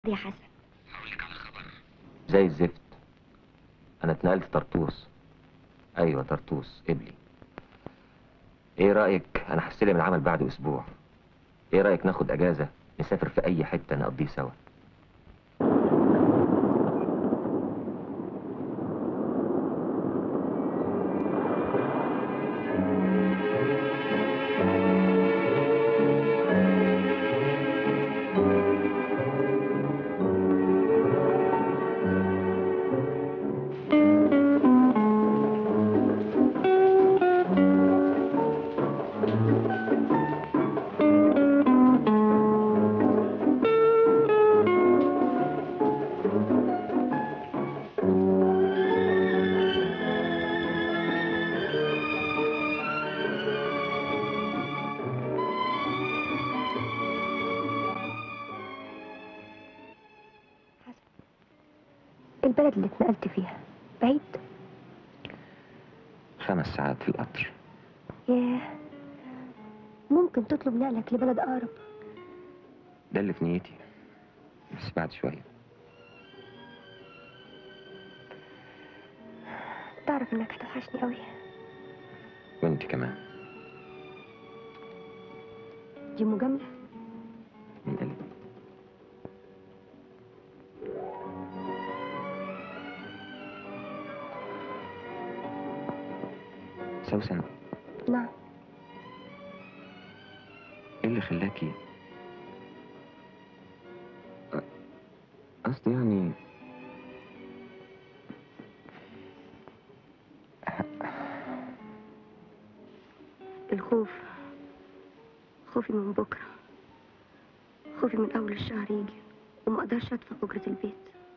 يا حسن زي الزفت انا اتنقلت طرطوس ايوه طرطوس قبلي ايه رايك انا هستلم العمل بعد اسبوع ايه رايك ناخد اجازه نسافر في اي حته نقضيه سوا البلد اللي اتنقلت فيها بعيد خمس ساعات في القطر ياه ممكن تطلب نقلك لبلد أقرب ده اللي في نيتي بس بعد شويه تعرف إنك هتوحشني قوي وانت كمان دي مجاملة من قلبي سوسن نعم ايه اللي خلاكي أ- قصدي يعني الخوف خوفي من بكرة خوفي من أول الشهر يجي وما أقدرش أدفع أجرة البيت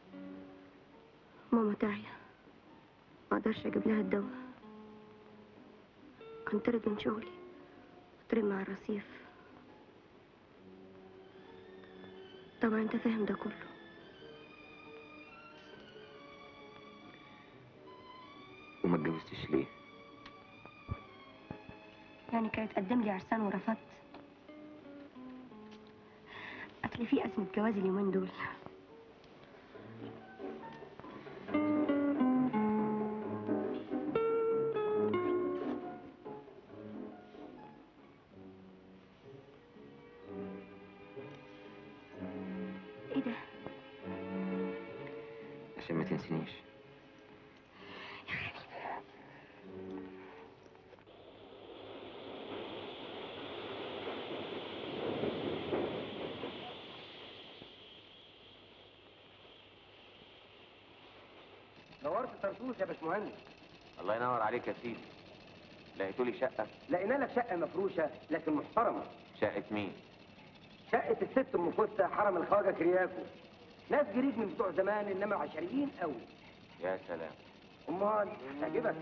ماما تعيا ما أقدرش أجيب لها الدواء أنطرد من شغلي أترمي مع الرصيف طبعا أنت فاهم ده كله وما اتجوزتيش ليه يعني كانت تقدم لي عرسان ورفضت أصل في أزمة جواز اليومين دول ايه ده؟ عشان ما تنسينيش نورت طرطوس يا باشمهندس الله ينور عليك يا سيدي لقيتولي شقه لقينا لك شقه مفروشه لكن محترمه شقه مين شقه الست ام كوسه حرم الخواجه كرياكو ناس جريد من بتوع زمان انما عشريين قوي يا سلام امال هتعجبك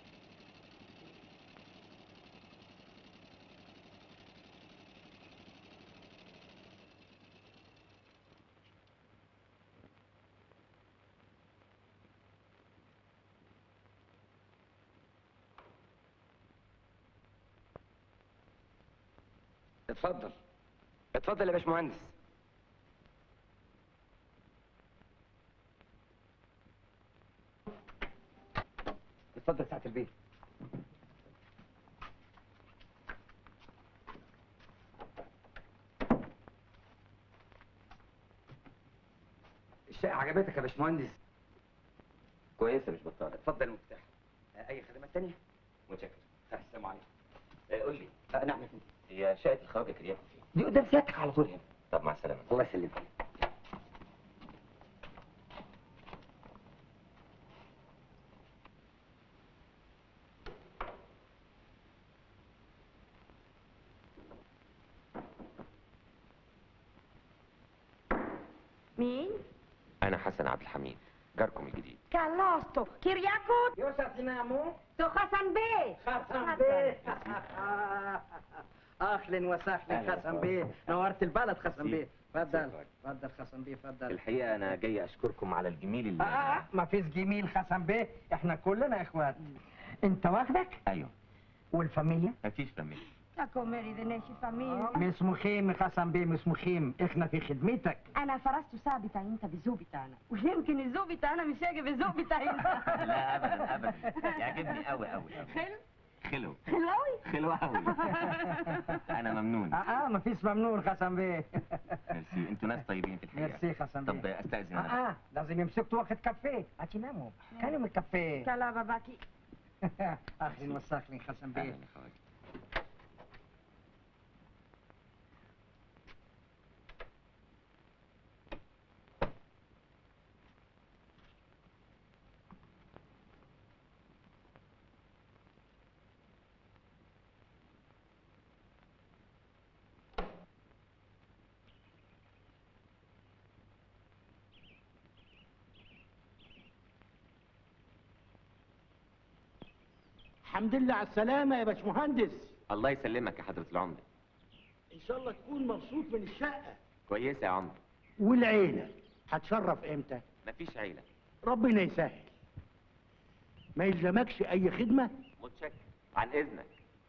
اتفضل اتفضل يا باشمهندس اتفضل ساعة البيت الشقة عجبتك يا باشمهندس كويسه مش بطاله اتفضل المفتاح آه، أي خدمات تانية؟ متشكر السلام عليكم آه، قول لي آه، نعم يا فندم هي شقه الخواجه كرياكو فين دي قدام سيادتك على طول هنا طب مع السلامه الله يسلمك مين؟ انا حسن عبد الحميد جاركم الجديد كالوستو كيرياكو يوسف نامو تو حسن بيه حسن بيه اهلا وسهلا أهلا حسن وسهلا. بيه نورت البلد حسن ميرسي. بيه اتفضل شكراً. اتفضل حسن بيه اتفضل الحقيقه انا جاي اشكركم على الجميل اللي اه ما فيش جميل حسن بيه احنا كلنا اخوات انت واخدك ايوه والفاميليا مفيش فمي تاكو ميري ناشي فاميلي مش مخيم خسن بيه مش مخيم احنا في خدمتك انا فرست ساعة بتاعي انت بالذوق بتاعنا ويمكن الذوق بتاعنا مش هيجي بالذوق بتاعي انت لا ابدا ابدا يعجبني قوي قوي حلو خلو حلوي خلو قوي انا ممنون اه اه مفيش ممنون خسن بيه ميرسي انتوا ناس طيبين في الحقيقه ميرسي خسن طب بيه استاذن اه انا اه لازم يمسكوا وقت كافيه هتناموا كلم الكافيه كلا باباكي اهلا وسهلا خسن أهلاً بيه يا خواجة. الحمد لله على السلامة يا باشمهندس الله يسلمك يا حضرة العمدة إن شاء الله تكون مبسوط من الشقة كويسة يا عمدة والعيلة هتشرف إمتى؟ مفيش عيلة ربنا يسهل ما يلزمكش أي خدمة؟ متشكر عن إذنك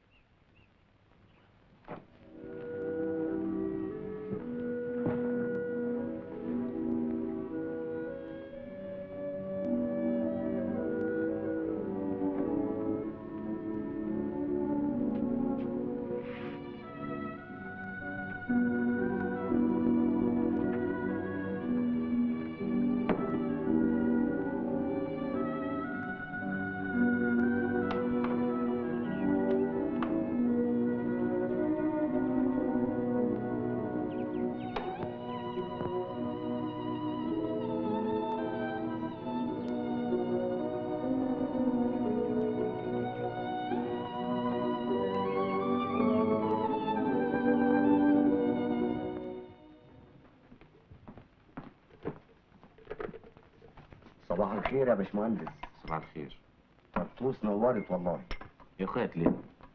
صباح الخير يا باشمهندس صباح الخير طرطوس نورت والله يا أخويا ليه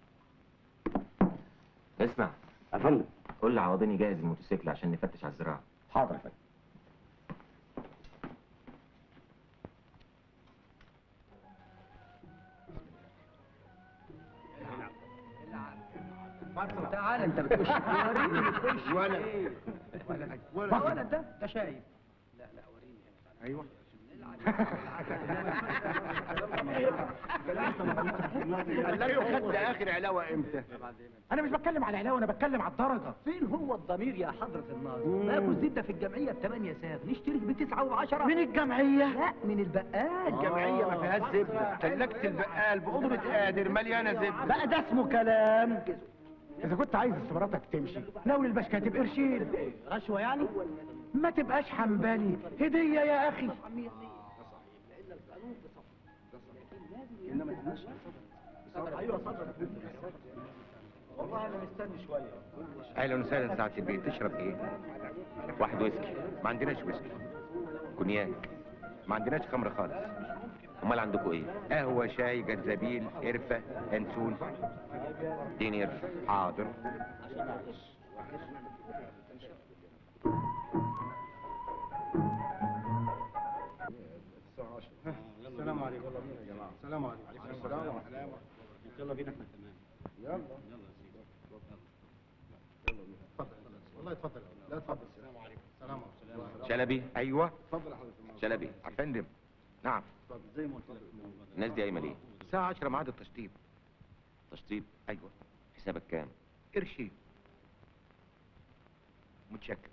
اسمع يا فندم قول لعوضين جاهز الموتوسيكل عشان نفتش على الزراعة حاضر يا فندم تعال انت بتخش ولا ولا ولد ده ده شايف أيوه قال لك خدت آخر علاوة إمتى؟ أنا مش بتكلم على علاوة أنا بتكلم على الدرجة فين هو الضمير يا حضرة الناظر؟ ما ابو الزبده في الجمعيه بثمانية ساغ نشتري بتسعة وعشرة من الجمعية؟ لا من البقال الجمعية ما فيهاش زبدة تلاجة البقال بقدرة قادر مليانة زبدة بقى ده اسمه كلام إذا كنت عايز استماراتك تمشي ناول البشكاتب قرشين رشوه يعني؟ ما تبقاش حنبلي هدية يا أخي اهلا وسهلا سعاده البيت تشرب ايه؟ واحد ويسكي ما عندناش ويسكي كونياك ما عندناش خمر خالص أمال عندكم إيه؟ قهوه شاي جنزبيل قرفه ينسون اديني قرش حاضر السلام عليكم يلا بينا يا جماعة السلام عليكم السلام عليكم يلا بينا احنا كمان يلا يلا يا سيدي اتفضل والله اتفضل لا اتفضل السلام عليكم السلام عليكم شلبي ايوه اتفضل يا حضرتك شلبي يا فندم نعم اتفضل زي ما قلت لك الناس دي قايمة ليه؟ الساعه 10 ميعاد التشطيب تشطيب ايوه حسابك كام؟ قرشين متشكر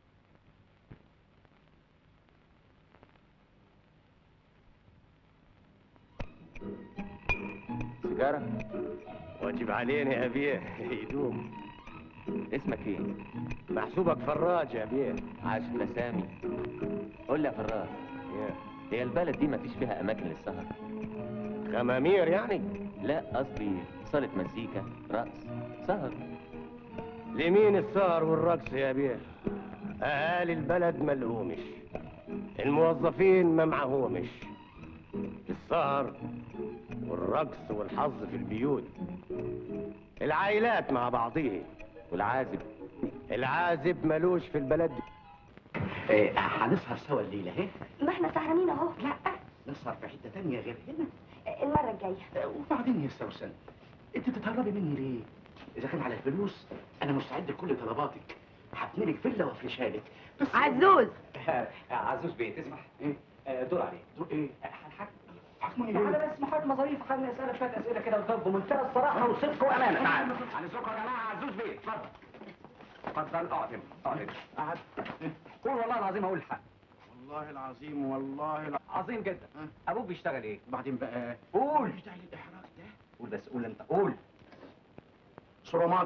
سيجارة؟ واجب علينا يا بيه يدوم اسمك ايه؟ محسوبك فراج يا بيه عاش لسامي قول لي يا فراس يا. هي البلد دي مفيش فيها اماكن للسهر خمامير يعني لا قصدي صالة مزيكا رقص سهر لمين السهر والرقص يا بيه اهالي البلد ملهومش الموظفين ما معهومش السهر والرقص والحظ في البيوت العائلات مع بعضيه والعازب العازب ملوش في البلد دي إيه، هنسهر سوا الليلة اهي ما احنا سهرانين اهو لا نسهر في حتة تانية غير هنا المرة الجاية آه، وبعدين يا سوسن انت تتهربي مني ليه؟ اذا كان على الفلوس انا مستعد لكل طلباتك هبني لك فيلا وافرشها لك بس عزوز عزوز بيه تسمح ايه آه، دور عليه دور ايه هنحكم حكم ايه تعالى بس محاكمة ظريفة خليني اسألك شوية أسئلة كده وتجاوب بمنتهى الصراحة والصدق وأمانة تعال عن اذنكم يا جماعه عزوز بيه اتفضل اتفضل اقعد هنا اقعد هنا قعد قول والله العظيم اقول الحق والله العظيم والله العظيم عظيم جدا ابوك بيشتغل ايه بعدين بقى قول بتاع الاحراج ده قول بس قول انت قول صرامات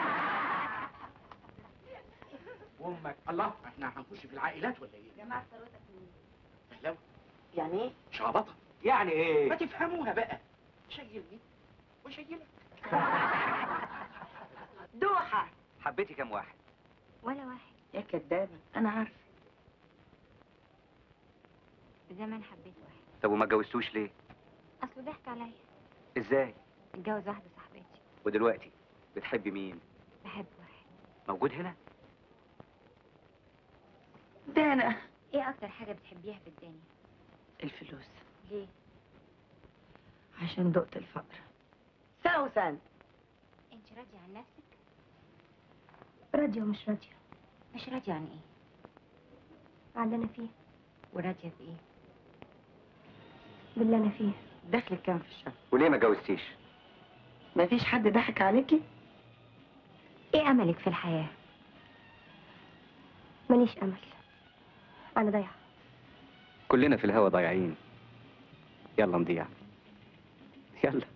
وامك الله احنا هنخش في العائلات ولا ايه؟ جماعة ثروتك فهلاوي يعني ايه؟ شعبطه يعني ما ايه تفهموها بقى شيلني وشيلك دوحة حبيتي كام واحد ولا واحد يا كدابة أنا عارفة زمان حبيت واحد طب وما اتجوزتوش ليه اصله ضحك عليا ازاي اتجوز واحدة صاحبتي ودلوقتي بتحبي مين بحب واحد موجود هنا ده أنا ايه اكتر حاجة بتحبيها في الدنيا الفلوس ليه عشان دقت الفقر سوسن انت راضية عن نفسك راضية ومش راضية مش راضية عن ايه عن اللي انا فيه وراضية بايه باللي انا فيه دخلك كام في الشهر؟ وليه ما اتجوزتيش مفيش حد ضحك عليكي؟ ايه املك في الحياة ماليش امل انا ضايعة كلنا في الهوا ضايعين يلا نضيع يلا